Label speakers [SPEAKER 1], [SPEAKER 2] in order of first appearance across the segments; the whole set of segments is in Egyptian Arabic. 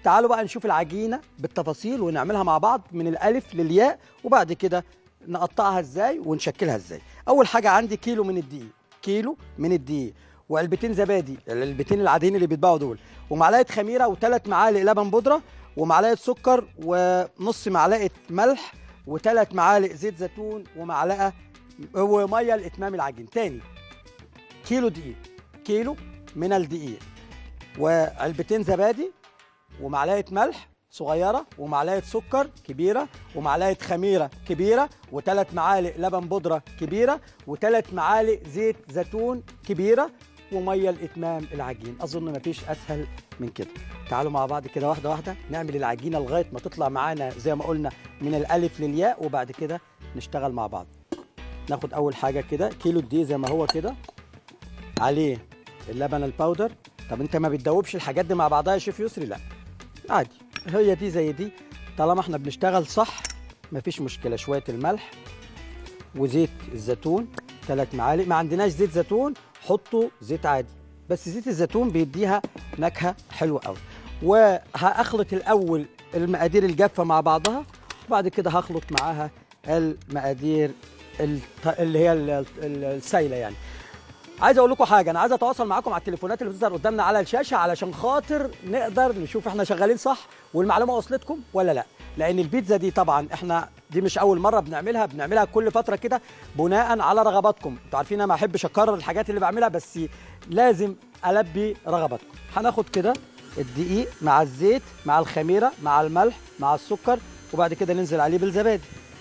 [SPEAKER 1] تعالوا بقى نشوف العجينه بالتفاصيل ونعملها مع بعض من الالف للياء وبعد كده نقطعها ازاي ونشكلها ازاي اول حاجه عندي كيلو من الدقيق كيلو من الدقيق وعلبتين زبادي العلبتين العاديين اللي بيتباعوا دول ومعلقه خميره وثلاث معالق لبن بودره ومعلقه سكر ونص معلقه ملح وثلاث معالق زيت زيتون ومعلقه وميه لاتمام العجين تاني كيلو دقيق كيلو من الدقيق وعلبتين زبادي ومعلقه ملح صغيره ومعلقه سكر كبيره ومعلقه خميره كبيره وثلاث معالق لبن بودره كبيره وثلاث معالق زيت زيتون كبيره وميه لاتمام العجين اظن مفيش اسهل من كده تعالوا مع بعض كده واحده واحده نعمل العجينه لغايه ما تطلع معانا زي ما قلنا من الالف للياء وبعد كده نشتغل مع بعض ناخد اول حاجه كده كيلو الدقيق زي ما هو كده عليه اللبن الباودر طب انت ما بتدوبش الحاجات دي مع بعضها يا شيف يسري لا عادي هي دي زي دي طالما احنا بنشتغل صح مفيش مشكله شويه الملح وزيت الزيتون ثلاث معالق ما عندناش زيت زيتون حطوا زيت عادي بس زيت الزيتون بيديها نكهه حلوه قوي وهاخلط الاول المقادير الجافه مع بعضها وبعد كده هخلط معاها المقادير الت- اللي هي ال- ال- السايله يعني عايز اقول لكم حاجه انا عايز اتواصل معاكم على التليفونات اللي بتظهر قدامنا على الشاشه علشان خاطر نقدر نشوف احنا شغالين صح والمعلومه وصلتكم ولا لا لان البيتزا دي طبعا احنا دي مش اول مره بنعملها بنعملها كل فتره كده بناء على رغباتكم انتوا عارفين انا ما احبش اكرر الحاجات اللي بعملها بس لازم البي رغباتكم هناخد كده الدقيق مع الزيت مع الخميره مع الملح مع السكر وبعد كده ننزل عليه بالزبادي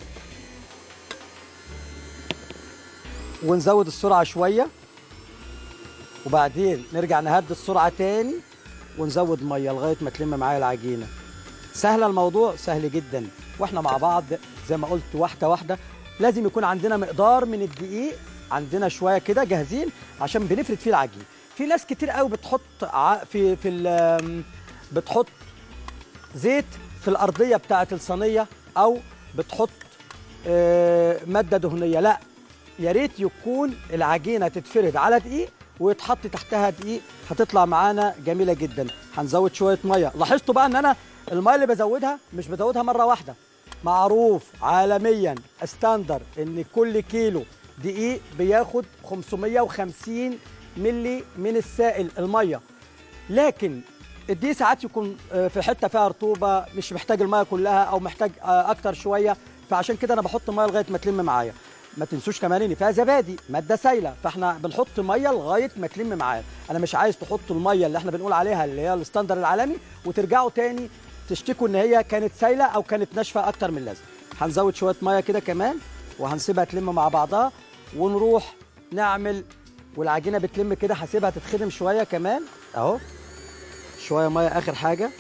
[SPEAKER 1] ونزود السرعه شويه وبعدين نرجع نهدي السرعه تاني ونزود ميه لغايه ما تلم معايا العجينه سهل الموضوع سهل جدا واحنا مع بعض زي ما قلت واحده واحده لازم يكون عندنا مقدار من الدقيق عندنا شويه كده جاهزين عشان بنفرد فيه العجين في ناس كتير قوي بتحط ع- في في ال- بتحط زيت في الارضيه بتاعه الصينيه او بتحط آه، ماده دهنيه لا يا ريت يكون العجينه تتفرد على دقيق ويتحط تحتها دقيق هتطلع معانا جميله جدا هنزود شويه ميه لاحظتوا بقى ان انا الميه اللي بزودها مش بزودها مره واحده معروف عالميا استاندر ان كل كيلو دقيق بياخد 550 ملي من السائل الميه لكن الدقيق ساعات يكون آه، في حته فيها رطوبه مش محتاج الميه كلها او محتاج آه، اكتر شويه فعشان كده انا بحط ميه لغايه ما تلم معايا ما تنسوش كمان ان فيها زبادي ماده سايله فاحنا بنحط ميه لغايه ما تلم معايا انا مش عايز تحطوا الميه اللي احنا بنقول عليها اللي هي الستاندر العالمي وترجعوا تاني تشتكوا ان هي كانت سايله او كانت ناشفه اكتر من اللازم هنزود شويه ميه كده كمان وهنسيبها تلم مع بعضها ونروح نعمل والعجينه بتلم كده هسيبها تتخدم شويه كمان اهو شويه ميه اخر حاجه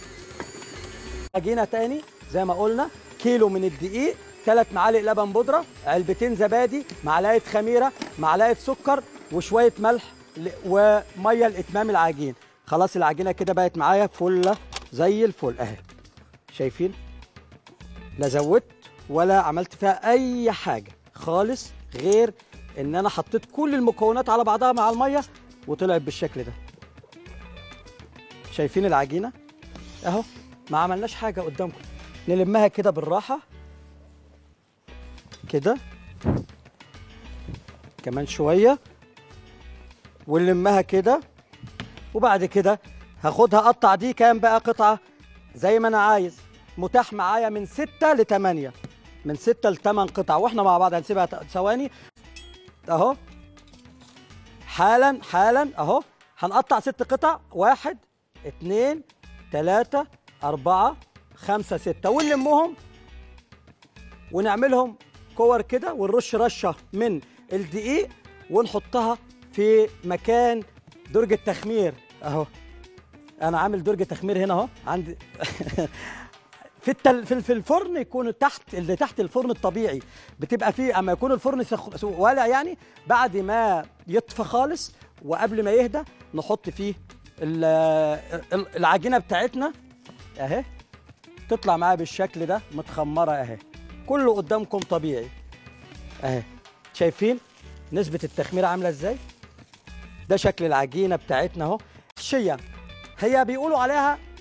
[SPEAKER 1] عجينه تاني زي ما قلنا كيلو من الدقيق ثلاث معالق لبن بودره علبتين زبادي معلقه خميره معلقه سكر وشويه ملح ل- وميه لاتمام العجين خلاص العجينه كده بقت معايا فله زي الفل اهي شايفين لا زودت ولا عملت فيها اي حاجه خالص غير ان انا حطيت كل المكونات على بعضها مع الميه وطلعت بالشكل ده شايفين العجينه اهو ما عملناش حاجه قدامكم نلمها كده بالراحه كده كمان شويه ونلمها كده وبعد كده هاخدها اقطع دي كام بقى قطعه زي ما انا عايز متاح معايا من ستة لتمانية من ستة لتمن قطع واحنا مع بعض هنسيبها ت- ثواني اهو حالا حالا اهو هنقطع ست قطع واحد اتنين تلاتة أربعة خمسة ستة ونلمهم ونعملهم كور كده ونرش رشة من الدقيق ونحطها في مكان درج التخمير اهو انا عامل درج تخمير هنا اهو عندي في التل... في في الفرن يكون تحت اللي تحت الفرن الطبيعي بتبقى فيه اما يكون الفرن سخ... والع يعني بعد ما يطفى خالص وقبل ما يهدى نحط فيه ال- ال- العجينه بتاعتنا اهي تطلع معايا بالشكل ده متخمره اهي كله قدامكم طبيعي اهي شايفين نسبه التخمير عامله ازاي ده شكل العجينه بتاعتنا اهو محشيه هي بيقولوا عليها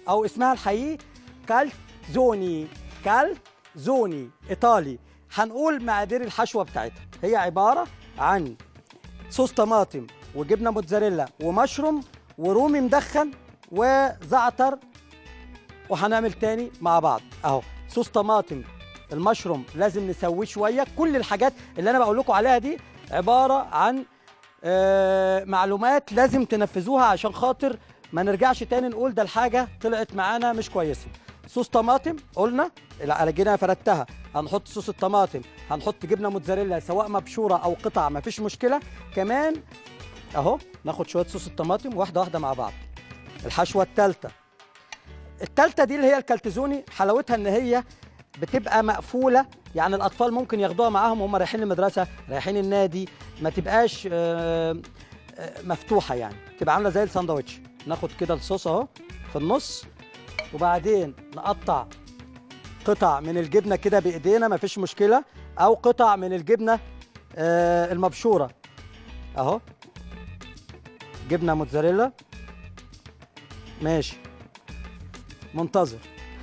[SPEAKER 1] او اسمها الحقيقي كالزوني كالزوني ايطالي هنقول مقادير الحشوه بتاعتها هي عباره عن صوص طماطم وجبنه موتزاريلا ومشروم ورومي مدخن وزعتر وهنعمل تاني مع بعض اهو صوص طماطم المشروم لازم نسويه شويه كل الحاجات اللي انا بقول لكم عليها دي عباره عن آه معلومات لازم تنفذوها عشان خاطر ما نرجعش تاني نقول ده الحاجه طلعت معانا مش كويسه صوص طماطم قلنا على جينا فردتها هنحط صوص الطماطم هنحط جبنه موتزاريلا سواء مبشوره او قطع مفيش مشكله كمان اهو ناخد شويه صوص الطماطم واحده واحده مع بعض الحشوه الثالثه الثالثه دي اللي هي الكالتزوني حلاوتها ان هي بتبقى مقفوله يعني الاطفال ممكن ياخدوها معاهم وهم رايحين المدرسه رايحين النادي ما تبقاش آه، آه، مفتوحه يعني تبقى عامله زي الساندوتش ناخد كده الصوص اهو في النص وبعدين نقطع قطع من الجبنه كده بايدينا مفيش مشكله او قطع من الجبنه آه، المبشوره اهو جبنه موتزاريلا ماشي منتظر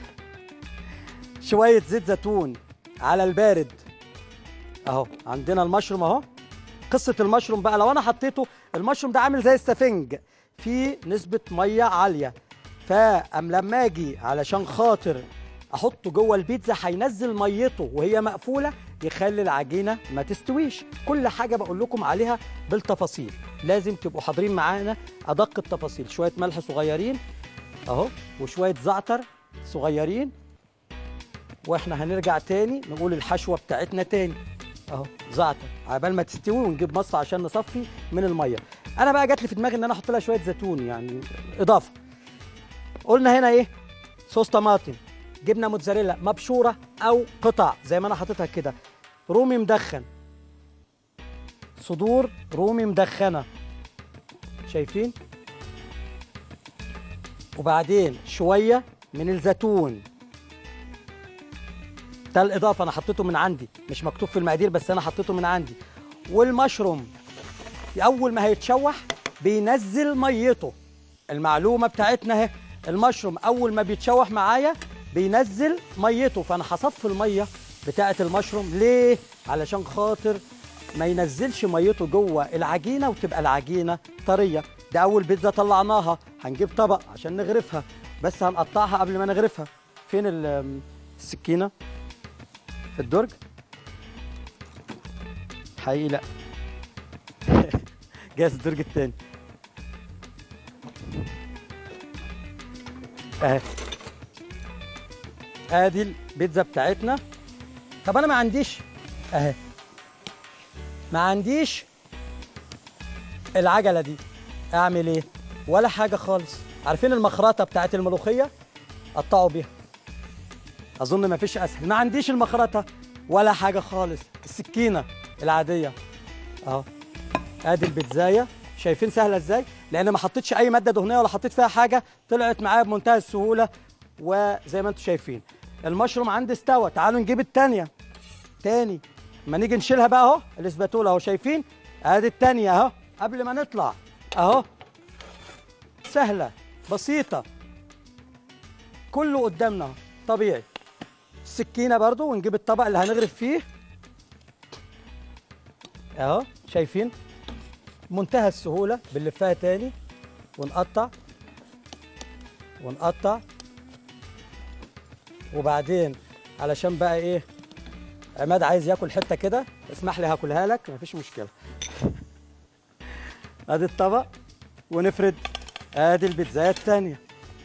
[SPEAKER 1] شويه زيت زيتون على البارد اهو عندنا المشروم اهو قصه المشروم بقى لو انا حطيته المشروم ده عامل زي السفنج فيه نسبه ميه عاليه فام لما اجي علشان خاطر احطه جوه البيتزا هينزل ميته وهي مقفوله يخلي العجينه ما تستويش كل حاجه بقول لكم عليها بالتفاصيل لازم تبقوا حاضرين معانا ادق التفاصيل شويه ملح صغيرين اهو وشويه زعتر صغيرين واحنا هنرجع تاني نقول الحشوه بتاعتنا تاني اهو زعتر عبال ما تستوي ونجيب مصفى عشان نصفي من الميه انا بقى جات لي في دماغي ان انا احط لها شويه زيتون يعني اضافه قلنا هنا ايه صوص طماطم جبنه موتزاريلا مبشوره او قطع زي ما انا حاططها كده رومي مدخن صدور رومي مدخنه شايفين وبعدين شويه من الزيتون ده الاضافه انا حطيته من عندي مش مكتوب في المقادير بس انا حطيته من عندي والمشروم اول ما هيتشوح بينزل ميته المعلومه بتاعتنا اهي المشروم اول ما بيتشوح معايا بينزل ميته فانا هصفي الميه بتاعه المشروم ليه علشان خاطر ما ينزلش ميته جوه العجينه وتبقى العجينه طريه ده اول بيتزا طلعناها هنجيب طبق عشان نغرفها بس هنقطعها قبل ما نغرفها فين ال- السكينه في الدرج حقيقي لا جاهز الدرج التاني اهي ادي البيتزا بتاعتنا طب انا ما عنديش اهي ما عنديش العجله دي اعمل ايه ولا حاجه خالص عارفين المخرطه بتاعت الملوخيه قطعوا بيها اظن ما فيش اسهل ما عنديش المخرطه ولا حاجه خالص السكينه العاديه اهو ادي البيتزايه شايفين سهله ازاي لان ما حطيتش اي ماده دهنيه ولا حطيت فيها حاجه طلعت معايا بمنتهى السهوله وزي ما انتم شايفين المشروم عندي استوى تعالوا نجيب التانية تاني ما نيجي نشيلها بقى اهو الاسباتولا اهو شايفين ادي التانية اهو قبل ما نطلع اهو سهله بسيطه كله قدامنا اهو طبيعي السكينه برضو ونجيب الطبق اللي هنغرف فيه اهو شايفين منتهى السهوله بنلفها تاني ونقطع ونقطع وبعدين علشان بقى ايه عماد عايز ياكل حته كده اسمح لي هاكلها لك مفيش مشكله ادي الطبق ونفرد ادي البيتزايه التانيه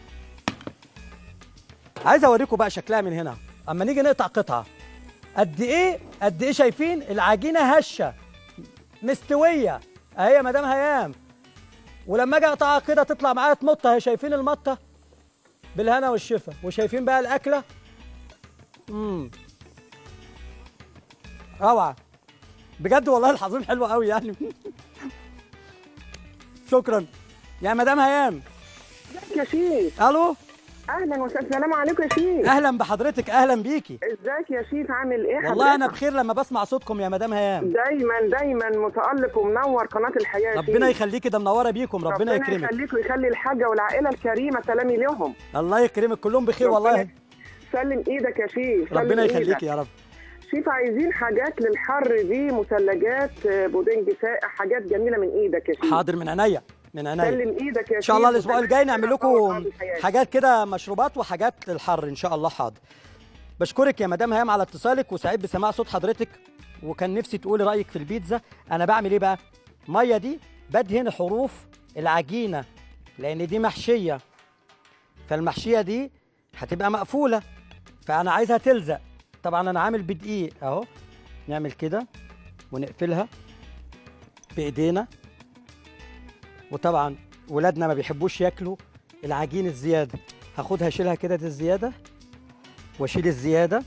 [SPEAKER 1] عايز اوريكم بقى شكلها من هنا اما نيجي نقطع قطعه قد ايه قد ايه شايفين العجينه هشه مستويه اهي يا مدام هيام ولما اجي اقطعها كده تطلع معايا تمطه اهي شايفين المطه بالهنا والشفا وشايفين بقى الاكله امم روعه بجد والله العظيم حلوه قوي يعني شكرا يا مدام هيام
[SPEAKER 2] يا شيخ
[SPEAKER 1] الو
[SPEAKER 2] اهلا وسهلا السلام عليكم يا شيف
[SPEAKER 1] اهلا بحضرتك اهلا بيكي
[SPEAKER 2] ازيك يا شيف عامل ايه
[SPEAKER 1] والله انا
[SPEAKER 2] حضرتك؟
[SPEAKER 1] بخير لما بسمع صوتكم يا مدام هيام
[SPEAKER 2] دايما دايما متالق ومنور قناه الحياه يا
[SPEAKER 1] ربنا
[SPEAKER 2] شيف.
[SPEAKER 1] يخليكي ده منوره بيكم ربنا يكرمك
[SPEAKER 2] يخليك ويخلي الحاجه والعائله الكريمه سلامي لهم
[SPEAKER 1] الله يكرمك كلهم بخير
[SPEAKER 2] ربنا
[SPEAKER 1] والله
[SPEAKER 2] سلم ايدك يا شيف سلم
[SPEAKER 1] ربنا
[SPEAKER 2] إيدك.
[SPEAKER 1] يخليكي يا رب
[SPEAKER 2] شيف عايزين حاجات للحر دي مثلجات آه، بودنج ساقع حاجات جميله من ايدك يا شيف
[SPEAKER 1] حاضر من عينيا من عينيا
[SPEAKER 2] سلم ايدك يا
[SPEAKER 1] ان شاء الله الاسبوع الجاي نعمل لكم
[SPEAKER 2] حاجات
[SPEAKER 1] حاجات كده مشروبات وحاجات للحر ان شاء الله حاضر بشكرك يا مدام هيام على اتصالك وسعيد بسماع صوت حضرتك وكان نفسي تقولي رايك في البيتزا انا بعمل ايه بقى ميه دي بدهن حروف العجينه لان دي محشيه فالمحشيه دي هتبقى مقفوله فانا عايزها تلزق طبعا انا عامل بدقيق اهو نعمل كده ونقفلها بايدينا وطبعا ولادنا ما بيحبوش ياكلوا العجين الزياده هاخدها اشيلها كده دي الزياده واشيل الزياده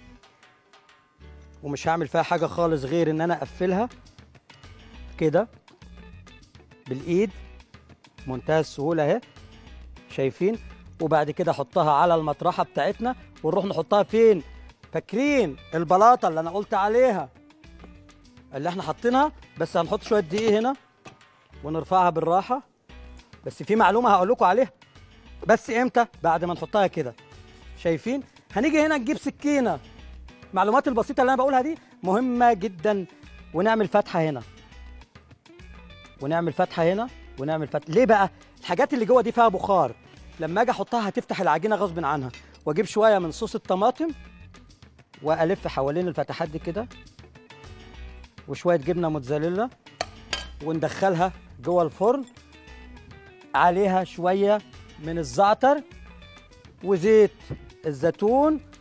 [SPEAKER 1] ومش هعمل فيها حاجه خالص غير ان انا اقفلها كده بالايد منتهى السهوله اهي شايفين وبعد كده احطها على المطرحه بتاعتنا ونروح نحطها فين فاكرين البلاطه اللي انا قلت عليها اللي احنا حاطينها بس هنحط شويه دقيق هنا ونرفعها بالراحه بس في معلومه هقول لكم عليها بس امتى بعد ما نحطها كده شايفين هنيجي هنا نجيب سكينه المعلومات البسيطه اللي انا بقولها دي مهمه جدا ونعمل فتحه هنا ونعمل فتحه هنا ونعمل فتحه ليه بقى الحاجات اللي جوه دي فيها بخار لما اجي احطها هتفتح العجينه غصب عنها واجيب شويه من صوص الطماطم والف حوالين الفتحات دي كده وشويه جبنه موتزاريلا وندخلها جوه الفرن عليها شويه من الزعتر وزيت الزيتون